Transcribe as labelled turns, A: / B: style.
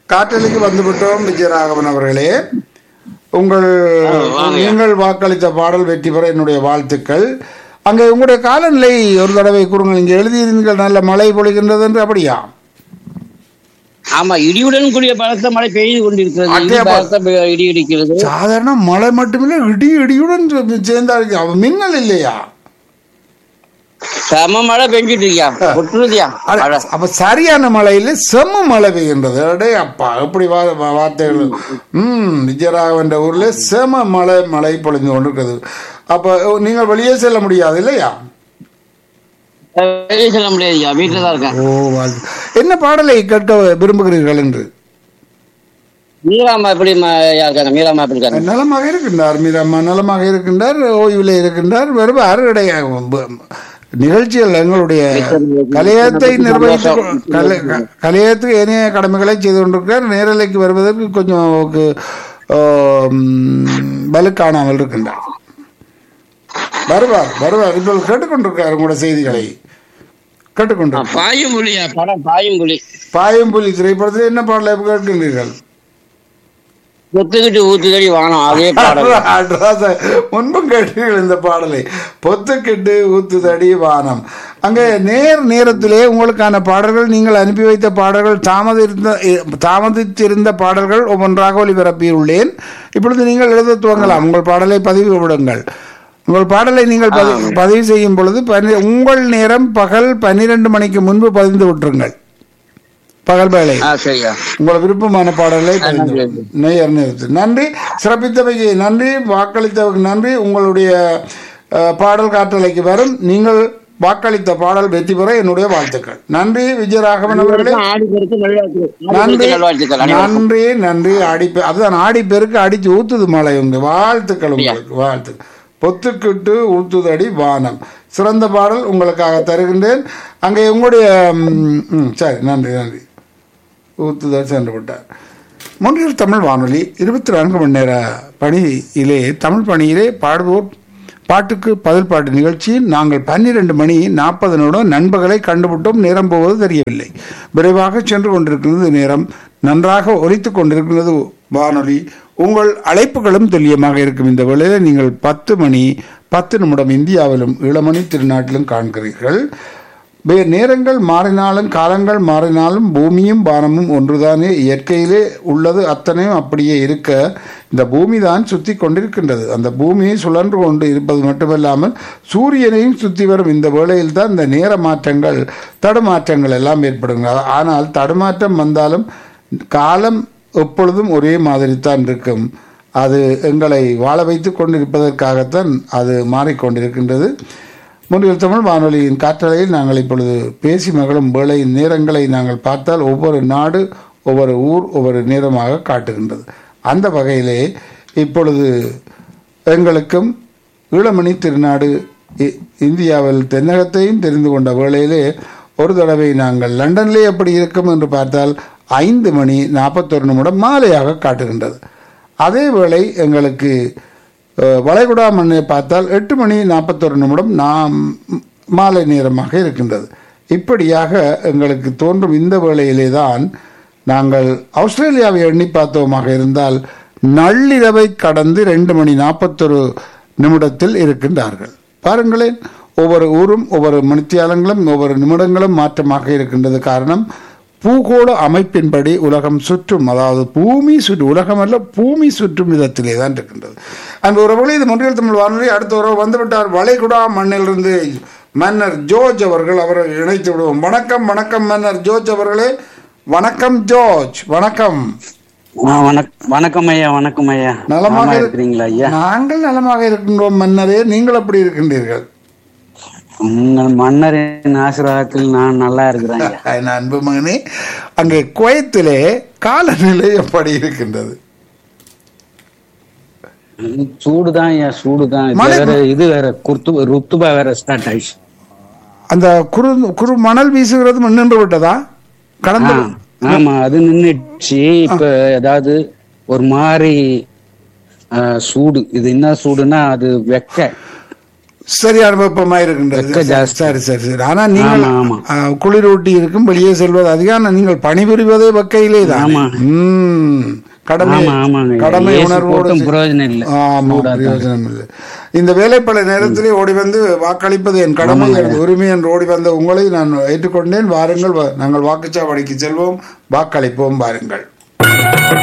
A: காற்றலைக்கு வந்துவிட்டோம் விஜயராகவன் அவர்களே உங்கள் நீங்கள் வாக்களித்த பாடல் வெற்றி பெற என்னுடைய வாழ்த்துக்கள் அங்கே உங்களுடைய காலநிலை ஒரு தடவை கூறுங்கள் இங்கே எழுதியிருந்தீர்கள் நல்ல மழை பொழிகின்றது என்று அப்படியா
B: ஆமா இடியுடன் கூடிய பலத்த மழை பெய்து கொண்டிருக்கிறது
A: அட்டே
B: இடி
A: அப்ப-
B: பலத்த பெ- இடி இடிக்கிறது
A: சாதாரண மழை மட்டுமில்லை இடி இடியுடன் சேர்ந்தா இருக்கு அவ மின்னல் இல்லையா
B: செம மழை பெஞ்சிட்டு இருக்கியா கொட்டுறதுயா
A: அட,
B: மழை
A: அப்ப சரியான மழையில செம்ம மழை பெய்கின்றது அடே அப்பா எப்படி வா- வா- வார்த்தைகள் ம் விஜயராகவன் ஊர்ல செம மழை மழை பொழிந்து கொண்டிருக்கிறது அப்ப நீங்கள் வெளியே செல்ல முடியாது இல்லையா
B: வெளியே செல்ல முடியாதுயா வீட்டுல தான் இருக்கேன்
A: ஓ வாழ்த்து. என்ன பாடலை கேட்க விரும்புகிறீர்கள் என்று
B: மீராமா எப்படி ம- யா இருக்காங்க மீராமா எப்படி இருக்காங்க
A: நலமாக இருக்கின்றார் மீரம்மா நலமாக இருக்கின்றார் ஓய்வில் இருக்கின்றார் வருவார் இடைய நிகழ்ச்சிகள் எங்களுடைய கலையத்தை நிர்வகித்து கலை- க- கலையத்துக்கு ஏனைய கடமைகளை செய்து கொண்டிருக்கிறார் நேரலைக்கு வருவதற்கு கொஞ்சம் அவருக்கு, ஆம், வலு காணாமல் இருக்கின்றார் வருவார் வருவார் இப்போ கேட்டுக்கொண்டிருக்கார் உங்களோட செய்திகளை கேட்டுக்கொண்டிருக்கார்
B: பாயும் புலியா படம் பாயும் புலி
A: பாயம்புலி திரைப்படத்தில் என்ன பாடலை கேட்கின்றீர்கள்
B: ஒத்துக்கிட்டு ஊத்துக்கடி வானம் அதே பாடம்
A: அட்ராச முன்பும் கேட்டீர்கள் இந்த பாடலை பொத்துக்கிட்டு ஊத்துதடி வானம் அங்கே நேர் நேரத்திலே உங்களுக்கான பாடல்கள் நீங்கள் அனுப்பி வைத்த பாடல்கள் தாமதிருந்த தாமதித்திருந்த பாடல்கள் ஒவ்வொன்றாக ஒளிபரப்பியுள்ளேன் இப்பொழுது நீங்கள் எழுத துவங்கலாம் உங்கள் பாடலை பதிவு விடுங்கள் உங்கள் பாடலை நீங்கள் பதிவு பதிவு செய்யும் பொழுது பனி- உங்கள் நேரம் பகல் பன்னிரண்டு மணிக்கு முன்பு பதிந்து விட்டுருங்கள் பகல் வேலை
B: ஆ சரியா
A: உங்கள் விருப்பமான பாடல்களை பதிந்து
B: நன்றி.
A: நேயர் நேரத்து நன்றி சிறப்பித்தவைக்கு நன்றி வாக்களித்தவைக்கு நன்றி உங்களுடைய அஹ், பாடல் காற்றலைக்கு வரும் நீங்கள் வாக்களித்த பாடல் வெற்றி பெற என்னுடைய வாழ்த்துக்கள் நன்றி விஜயராகவன் அவர்களே
B: ஆடி பெருக்கு நல்வாழ்த்துக்கள். ஆடி
A: நன்றி
B: பெருக்கு நல்வாழ்த்துக்கள் அனைவருக்கும்.
A: நன்றி நன்றி ஆடி பெ- அதுதான் ஆடி பெருக்கு அடிச்சு ஊத்துது மழை உங்க வாழ்த்துக்கள் உங்களுக்கு வாழ்த்துக்கள் பொத்துக்கிட்டு ஊத்துதடி வானம் சிறந்த பாடல் உங்களுக்காக தருகின்றேன் அங்கே உங்களுடைய ம், ம், சரி நன்றி நன்றி ஊத்துதல் சென்று விட்டார் முன்னில் தமிழ் வானொலி இருபத்தி நான்கு மணி நேர பணியிலே தமிழ் பணியிலே பாடுவோர் பாட்டுக்கு பதில் பாட்டு நிகழ்ச்சியில் நாங்கள் பன்னிரண்டு மணி நாற்பது நிமிடம் நண்பர்களை கண்டுபிட்டோம் நேரம் போவது தெரியவில்லை விரைவாக சென்று கொண்டிருக்கிறது நேரம் நன்றாக ஒலித்துக் கொண்டிருக்கிறது வானொலி உங்கள் அழைப்புகளும் துல்லியமாக இருக்கும் இந்த வேளையில் நீங்கள் பத்து மணி பத்து நிமிடம் இந்தியாவிலும் இளமணி திருநாட்டிலும் காண்கிறீர்கள் வே- நேரங்கள் மாறினாலும் காலங்கள் மாறினாலும் பூமியும் வானமும் ஒன்றுதானே இயற்கையிலே உள்ளது அத்தனையும் அப்படியே இருக்க இந்த பூமி தான் சுற்றி கொண்டிருக்கின்றது அந்த பூமியை சுழன்று கொண்டு இருப்பது மட்டுமல்லாமல் சூரியனையும் சுற்றி வரும் இந்த வேளையில் தான் இந்த நேர மாற்றங்கள் தடுமாற்றங்கள் எல்லாம் ஏற்படுகின்றன ஆனால் தடுமாற்றம் வந்தாலும் காலம் எப்பொழுதும் ஒரே மாதிரி தான் இருக்கும் அது எங்களை வாழ வைத்து கொண்டிருப்பதற்காகத்தான் அது மாறிக்கொண்டிருக்கின்றது முன்னில் தமிழ் வானொலியின் காற்றலையில் நாங்கள் இப்பொழுது பேசி மகளும் வேலை நேரங்களை நாங்கள் பார்த்தால் ஒவ்வொரு நாடு ஒவ்வொரு ஊர் ஒவ்வொரு நேரமாக காட்டுகின்றது அந்த வகையிலே இப்பொழுது எங்களுக்கும் ஈழமணி திருநாடு இ- இந்தியாவில் தென்னகத்தையும் தெரிந்து கொண்ட வேளையிலே ஒரு தடவை நாங்கள் லண்டனிலே எப்படி இருக்கும் என்று பார்த்தால் ஐந்து மணி நாற்பத்தொரு நிமிடம் மாலையாக காட்டுகின்றது அதே வேளை எங்களுக்கு அஹ், வளைகுடா மண்ணை பார்த்தால் எட்டு மணி நாற்பத்தொரு நிமிடம் நாம் மாலை நேரமாக இருக்கின்றது இப்படியாக எங்களுக்கு தோன்றும் இந்த வேளையிலே தான் நாங்கள் ஆஸ்திரேலியாவை எண்ணி பார்த்தோமாக இருந்தால் நள்ளிரவை கடந்து ரெண்டு மணி நாற்பத்தொரு நிமிடத்தில் இருக்கின்றார்கள் பாருங்களேன் ஒவ்வொரு ஊரும் ஒவ்வொரு மணித்தியாலங்களும் ஒவ்வொரு நிமிடங்களும் மாற்றமாக இருக்கின்றது காரணம் பூகோள அமைப்பின்படி உலகம் சுற்றும் அதாவது பூமி சுற்று உலகம் அல்ல பூமி சுற்றும் விதத்திலே தான் இருக்கின்றது அந்த உறவுகளை இது முன்றியல் தமிழ் வானொலி அடுத்த உறவு வந்துவிட்டார் வளைகுடா மண்ணிலிருந்து மன்னர் ஜோர்ஜ் அவர்கள் அவரை இணைத்து விடுவோம் வணக்கம் வணக்கம் மன்னர் ஜோர்ஜ் அவர்களே வணக்கம் ஜோர்ஜ் வணக்கம்
C: ஆ, வணக்- வணக்கம் ஐயா வணக்கம் ஐயா
A: நலமாக
C: நலமா
A: இரு-
C: இருக்கிறீங்களா ஐயா
A: நாங்கள் நலமாக இருக்கின்றோம் மன்னரே நீங்கள் எப்படி இருக்கின்றீர்கள்
C: உங்கள் மன்னரின் ஆசீர்வாதத்தில் நான் நல்லா இருக்கிறேன் ஐயா
A: என் அன்பு மகனே அங்கே குவைத்திலே காலநிலை எப்படி இருக்கின்றது
C: சூடுதான் ஐயா சூடுதான் இது
A: மழை-
C: வேற இது வேற குர்த்து ருத்துபா வேற ஸ்டார்ட் ஆயிடுச்சு
A: அந்த குறு குறு மணல் வீசுகிறது நின்று விட்டதா கடந்து
C: ஆ, ஆமா அது நின்னுடுச்சு இப்ப ஏதாவது ஒரு மாதிரி ஆ, சூடு இது என்ன சூடுன்னா அது வெக்க
A: சரியான வெப்பமா இருக்கின்றது
C: வெக்க ஜாஸ்தி.
A: சரி சரி சரி ஆனா நீங்கள்
C: ஆமா, ஆமா.
A: ஆ, குளிரூட்டி இருக்கும் வெளியே செல்வது அதிகம் நீங்கள் பணிபுரிவதே வெக்கையிலே தான்
C: ஆமா.
A: ம் கடமை
C: ஆமா ஆமாங்க
A: கடமை
C: ஏசி
A: உணர்வோடு
C: போட்டும்
A: செய்-
C: பிரயோஜனம் இல்ல
A: ஆமா பிரயோஜனம் இல்லை இந்த வேலைப்பட நேரத்திலே ஓடி வந்து வாக்களிப்பது என் கடமை எனது உரிமை என்று ஓடி வந்த உங்களை நான் ஏற்றுக்கொண்டேன் வாருங்கள் வா- நாங்கள் வாக்குச்சாவடிக்கு செல்வோம் வாக்களிப்போம் வாருங்கள்